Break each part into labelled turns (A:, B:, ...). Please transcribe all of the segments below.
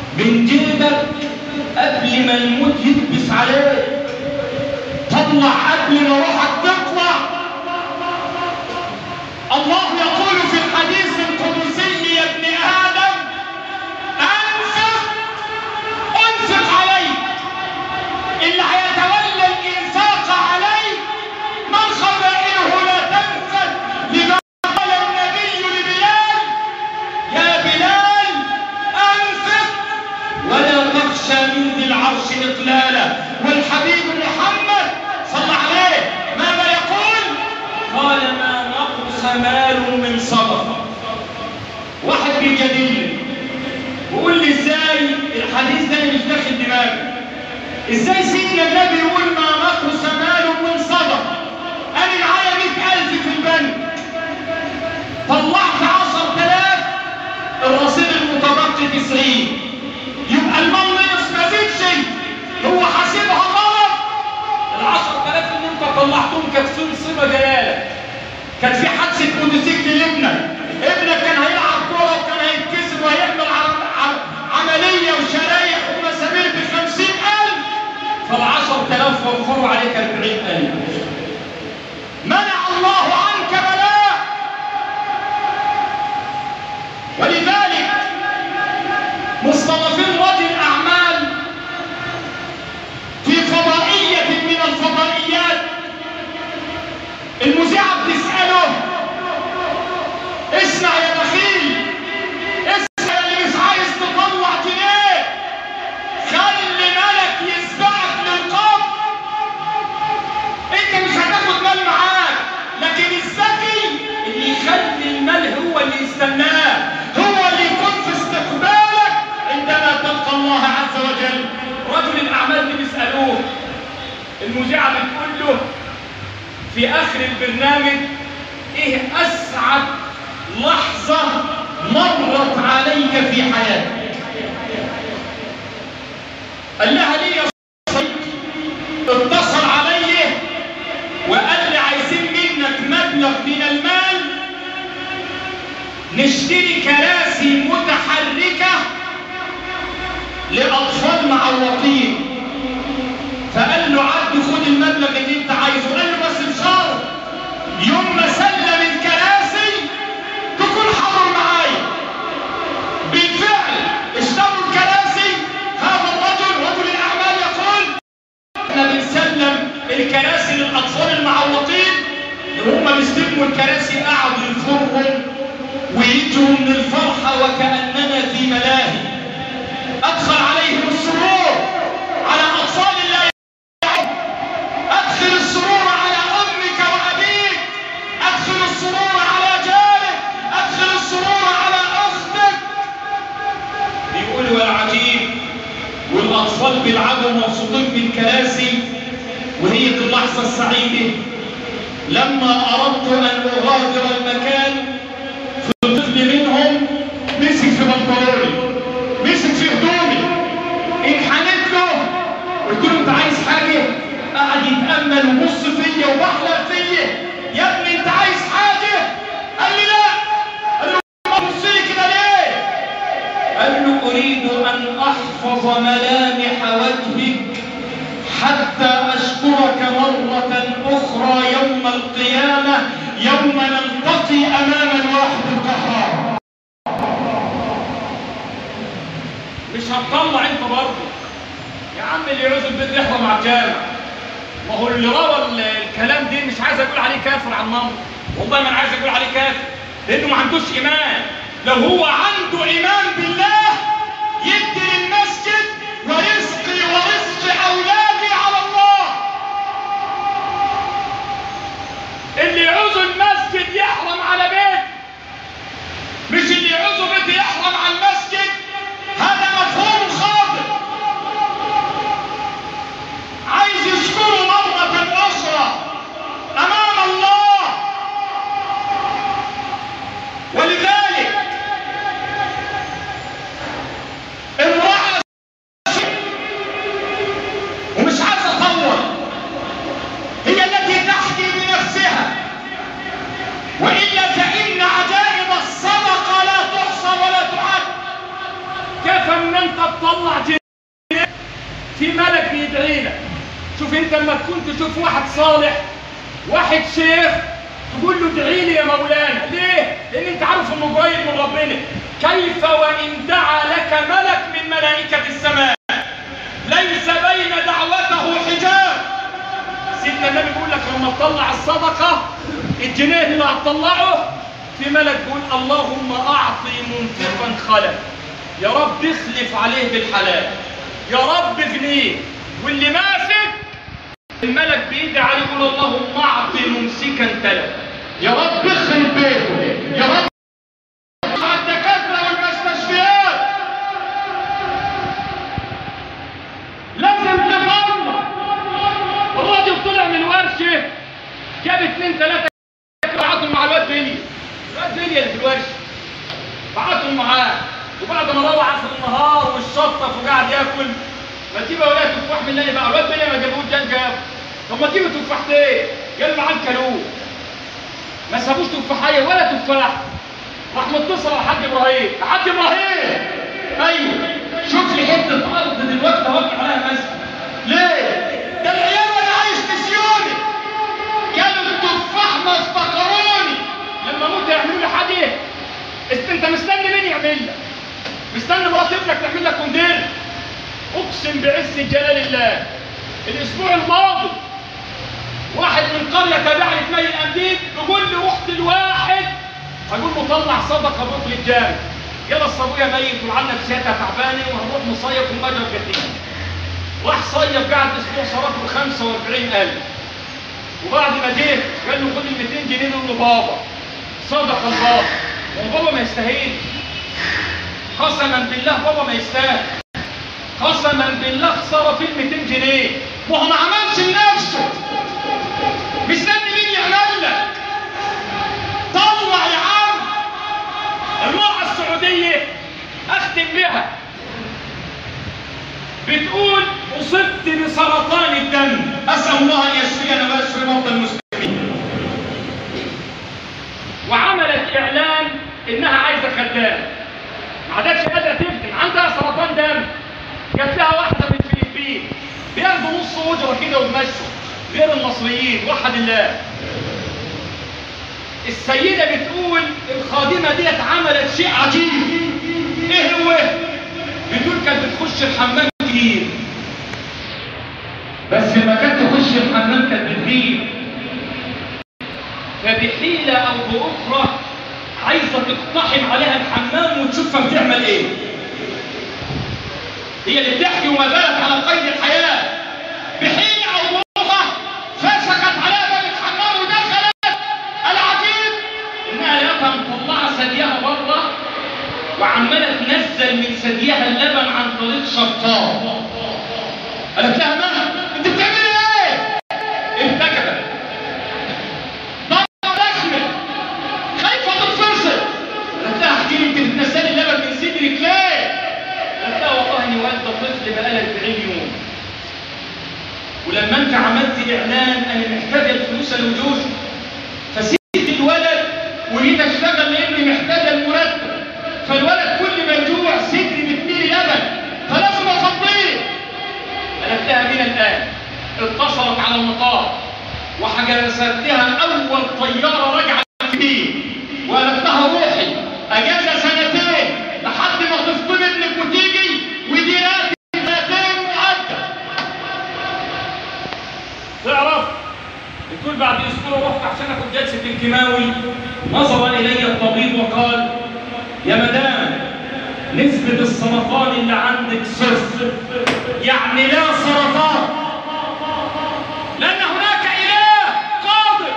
A: من جيبك قبل ما الموت يكبس عليك طلع قبل ما روحك تطلع الله يقول في الحديث القدسي يا ابن ادم انفق انفق عليك اللي هيتولى الانفاق عليك من خزائنه لا تنفد لما قال النبي لبلال يا بلال انفق ولا تخشى من ذي العرش اقلالا والحبيب محمد صلى عليه ماذا يقول قال ما نقص مال من صدقه واحد بيجادلني ويقول لي ازاي الحديث ده مش داخل دماغي ازاي سيدنا النبي يقول ما نقص مال من صدقه انا معايا 100000 في البنك طلعت 10000 الرصيد المتبقي 90 يبقى المال نقص ما زيدش هو حاسبها غلط ال 10000 اللي انت طلعتهم كانت في مصيبه جايه كان في حادثه موتوسيكل لابنك ابنك كان هيلعب كوره وكان هيتكسر وهيعمل عم- عم- عمليه وشرايح ومسامير ب 50000 فال 10000 وفروا عليك 40000 منع الله عنك بلاء ولذلك مصطلحين رجل اعمال في فضائيه من الفضائيات المذيعه بتساله اسمع يا بخيل اسمع اللي مش عايز تطلع جنيه خلي ملك يسبقك للقبر انت مش هتاخد مال معاك لكن الذكي اللي يخلي المال هو اللي يستناه هو اللي يكون في استقبالك عندما تلقى الله عز وجل رجل الاعمال اللي بيسالوه المذيعه بتقول له في اخر البرنامج ايه اسعد لحظه مرت عليك في حياتك قال لها ليه يا صديقي اتصل علي وقال لي عايزين منك مبلغ من المال نشتري كراسي متحركة لأطفال معوقين فقال له عد خد المبلغ اللي انت عايزه قال له بس بشرط يوم ما سلم الكراسي تكون حاضر معايا بالفعل اشتروا الكراسي هذا الرجل رجل الاعمال يقول احنا بنسلم الكراسي للاطفال المعوقين وهم بيستلموا الكراسي قعدوا يفروا ويجوا من الفرحه وكاننا في ملاهي ادخل عليهم السرور على اطفال لا يعلمون ادخل السرور على امك وابيك ادخل السرور على جارك ادخل السرور على اختك بيقولوا العجيب والاطفال بيلعبوا مبسوطين بالكراسي وهي دي اللحظه السعيده لما اردت ان اغادر المكان في طفل منهم مسك في بنطلوني مسك في هدومي انحنيت له قلت له انت عايز حاجه قعد يتامل وبص فيا وبحلق فيا يا ابني انت عايز حاجه قال لي لا قال له بص لي كده ليه قال له أريد أن أحفظ ملامح وجهك حتى أشكرك مرة أخرى يوم القيامة يوم نلتقي أمام الواحد القهار مش هتطلع انت برضه يا عم اللي يعوز البيت يحرم مع الجامع ما هو اللي روى ال- الكلام دي مش عايز اقول عليه كافر عن مامته والله ما انا عايز اقول عليه كافر لانه ما عندوش ايمان لو هو عنده ايمان بالله يدي للمسجد ورزقي ورزق اولادي على الله اللي يعوزه المسجد يحرم على بيت مش اللي يعوزه بيت يحرم على المسجد هذا مفهوم خاطئ عايز يشكره مرة أخرى أمام الله ولذلك وانت تطلع جنيه في ملك بيدعي لك شوف انت لما تكون تشوف واحد صالح واحد شيخ تقول له ادعي لي يا مولانا ليه لان انت عارف انه قريب من ربنا كيف وان دعا لك ملك من ملائكه السماء ليس بين دعوته حجاب سيدنا النبي بيقول لك لما تطلع الصدقه الجنيه اللي هتطلعه في ملك بيقول اللهم اعطي منفقا خلف يا رب اخلف عليه بالحلال يا رب اغنيه واللي ماسك الملك بيدعي عليه يقول اللهم اعطي ممسكا تلف يا رب اخرب بيته يا رب على الدكاتره والمستشفيات لازم تطلع الراجل طلع من ورشه جاب اثنين ثلاثه بعتهم مع الواد بيلي الواد بيلي اللي في الورشه بعتهم معاه وبعد ما روح اخر النهار والشطف وقاعد ياكل ما تجيب اولاد تفاح من اللي بقى الواد بيلي ما جابوش جان جاب طب ما تجيبوا تفاحتين قال معاه الكلوب ما سابوش تفاحيه ولا تفاح راح متصل على الحاج ابراهيم الحاج ابراهيم ايوه شوف لي حته ارض دلوقتي اوقع عليها مسجد ليه؟ ده العيال وانا عايش مسيوني كانوا التفاح ما افتكروني لما موت يعملوا لي حاجه است- انت مستني مين يعمل لك؟ مستني مرات ابنك تعمل لك كوندير اقسم بعز جلال الله الاسبوع الماضي واحد من قريه تابعه لمي الأنديد بيقول لي رحت الواحد اقول له طلع صدقه بكره الجامع يلا الصابويه ميت وعنا نفسيتها تعبانه وهنروح نصيف في المجرى الجديد راح صيف قعد اسبوع صرف له 45000 وبعد ما جه قال له خد ال 200 جنيه دول لبابا صدق البابا وبابا ما يستاهلش قسما بالله بابا ما يستاهل قسما بالله خساره في ال 200 جنيه ما هو ما عملش لنفسه مستني مين يعمل لك طلع يا عم المرأة السعودية اختم بها بتقول اصبت بسرطان الدم اسال الله ان يشفينا ويشفي موتى المسلمين وعملت اعلان انها عايزه خدامه ما عادتش قادره تخدم عندها سرطان دم جات لها واحده من الفلبين بياخدوا نص اجره كده ويمشوا غير المصريين وحد الله السيده بتقول الخادمه ديت عملت شيء عجيب ايه هو بتقول كانت بتخش الحمام كتير بس لما كانت تخش الحمام كانت بتغيب فبحيله او باخرى عايزه تقتحم عليها الحمام وتشوفها بتعمل ايه هي اللي بتحكي وما زالت على قيد الحياه بحيله او باخرى فسخت عليها باب الحمام ودخلت العجيب انها لقيتها مطلعه ثديها بره وعماله تنزل من ثديها اللبن عن طريق شفاط قالت لها مها انت بتعملي ايه؟ ارتكبت ضربة دخلت خايفة تتفصل قالت لها احكي لي انت بتنزلي اللبن من صدرك ليه؟ قالت لها والله اني والده طفل بقالها 40 يوم ولما انت عملت الاعلان انا محتاجه الفلوس لوجوزي فسيبت الولد وجيت اشتغل لاني محتاجه المرتب فالولد كل ما يجوع صدري بتميلي لبن فلازم افضيه قالت لها من الان اتصلت على المطار وحجزت لها اول طياره راجعه فيه وقالت لها روحي اجازه سنتين لحد ما تفطم ابنك وتيجي ودي راتب سنتين معدل تعرف بتقول بعد اسبوع رحت عشان اخد جلسه الكيماوي نظر الي الطبيب وقال يا مدام نسبة السرطان اللي عندك صفر يعني لا سرطان لأن هناك إله قادر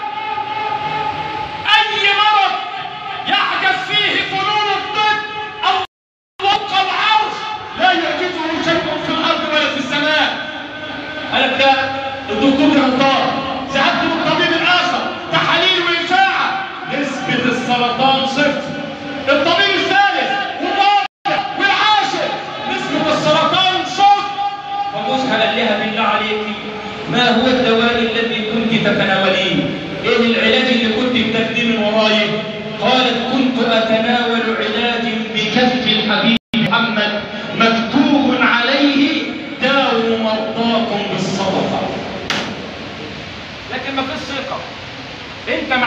A: أي مرض يحدث فيه فنون الطب أو فوق العرش لا يعجزه شيء في الأرض ولا في السماء قالت لا الدكتور غلطان ذهبت للطبيب الآخر تحاليل وإشاعة نسبة السرطان صفر الطبيب الثالث والرابع والعاشر نسبة السرطان صفر فجوزها قال لها بالله عليك ما هو الدواء الذي كنت تتناوليه؟ ايه العلاج اللي كنت بتاخديه من وراي؟ قالت كنت اتناول علاج بكف الحبيب محمد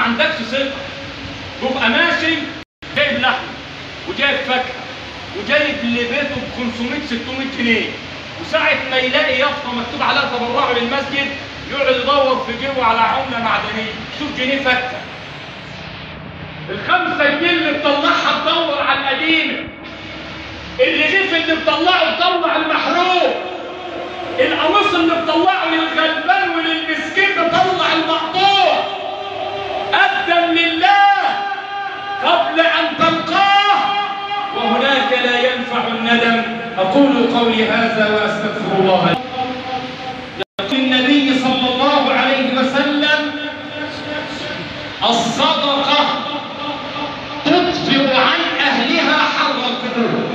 A: عندكش ثقه تبقى ماشي جايب لحم وجايب فاكهه وجايب لبيته ب 500 600 جنيه وساعة ما يلاقي يافطة مكتوب عليها تبرعوا للمسجد يقعد يدور في جيبه على عملة معدنية شوف جنيه فكة الخمسة جنيه اللي بتطلعها تدور على القديمة الرغيف اللي بتطلعه تطلع المحروق القميص اللي بتطلعه للغلبان وللمسكين بتطلع المقطوع قدم لله قبل أن تلقاه وهناك لا ينفع الندم أقول قولي هذا وأستغفر الله يقول النبي صلى الله عليه وسلم الصدقة تطفئ عن أهلها حر القبور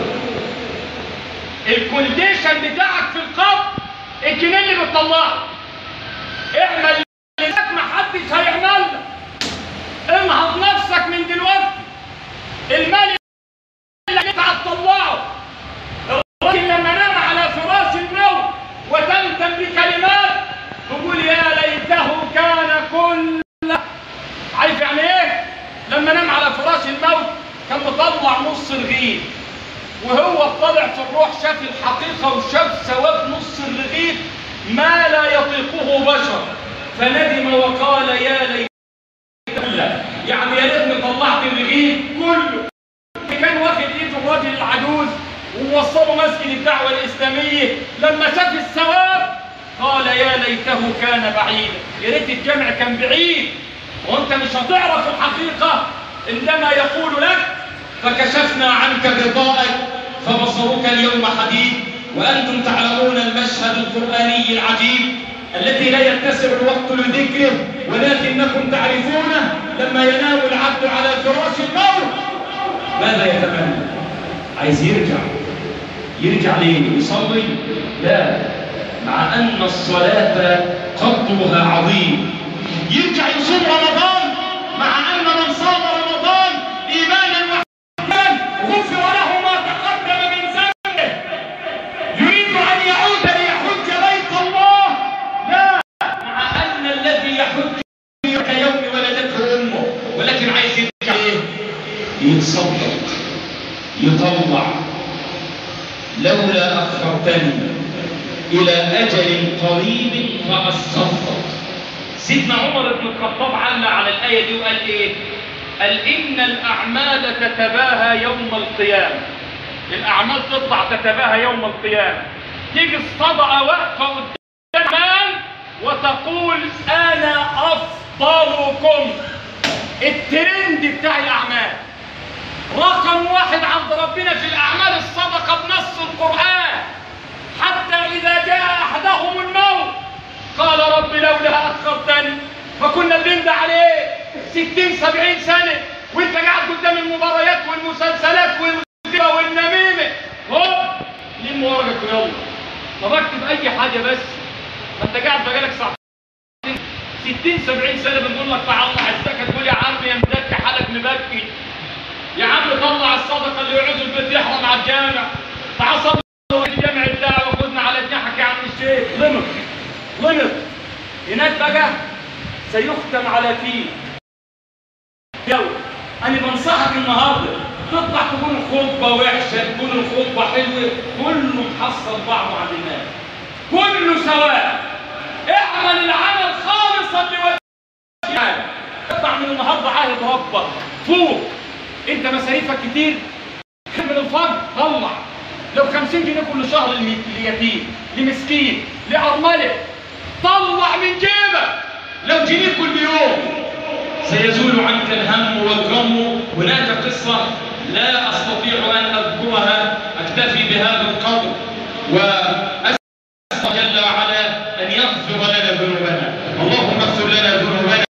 A: الكونديشن بتاعك في القبر الجنيه اللي بتطلعه اعمل اللي ما حدش هيعمل لك انهض نفسك من دلوقتي المال اللي انت هتطلعه الراجل لما نام على فراش الموت وتمتم بكلمات تقول يا ليته كان كل عارف يعني ايه لما نام على فراش الموت كان مطلع نص رغيف وهو طلع في الروح شاف الحقيقه وشاف ثواب نص الرغيف ما لا يطيقه بشر فندم وقال يا ليت يعني يا ريتني طلعت الرغيف كله كان واخد ايده الراجل العجوز وموصله مسجد الدعوه الاسلاميه لما شاف الثواب قال يا ليته كان بعيدا يا ريت الجمع كان بعيد وانت مش هتعرف الحقيقه عندما يقول لك فكشفنا عنك غطاءك فبصرك اليوم حديد وانتم تعلمون المشهد القراني العجيب الذي لا يتسع الوقت لذكره ولكنكم تعرفونه لما ينام العبد على فراش الموت ماذا يتمنى عايز يرجع يرجع ليه يصلي لا مع ان الصلاه قدرها عظيم يرجع يصوم رمضان مع ان من صام رمضان ايمانا واحتسابا غفر له ما تقدم من ذنبه يريد ان يعود ليحج بيت الله لا مع ان الذي يحج كيوم ولدته امه ولكن عايز يرجع ايه يتصدق يطلع لولا اخرتني الى اجل قريب فاصدق سيدنا عمر بن الخطاب علق على الايه دي وقال ايه قال ان الاعمال تتباهى يوم القيامه الاعمال تطلع تتباهى يوم القيامه تيجي الصدقه واقفه قدام وتقول انا افضلكم الترند بتاع الاعمال رقم واحد عند ربنا في الاعمال الصدقه بنص القران حتى اذا جاء احدهم الموت قال رب لولا اخرتني فكنا بنندى عليه ستين سبعين سنه وانت قاعد قدام المباريات والمسلسلات والموسيقى والنميمه هوب لم ورقك ويلا طب اكتب اي حاجه بس ما انت قاعد بقالك ساعتين 60 70 سنه بنقول لك تعال الله عزك تقول يا عم يا مدكي حالك مبكي يا عم طلع الصدقه اللي يعوز البيت يحرم على الجامع تعال صلي الجامع الدعوه خدنا على جناحك يا عم الشيخ لمط لمط هناك بقى سيختم على فيه يوم انا بنصحك النهارده تطلع تكون الخطبه وحشه تكون الخطبه حلوه كله محصل بعضه عند الناس كله سواء اعمل العمل خالصا لوجه الله اطلع من النهارده عاهد ربك فوق انت مصاريفك كتير من الفجر طلع لو 50 جنيه كل شهر للي- ليتيم لمسكين لأرملة طلع من جيبك لو جنيه كل يوم سيزول عنك الهم والغم هناك قصة لا أستطيع أن أذكرها أكتفي بهذا القدر وأسأل جل وعلا أن يغفر لنا ذنوبنا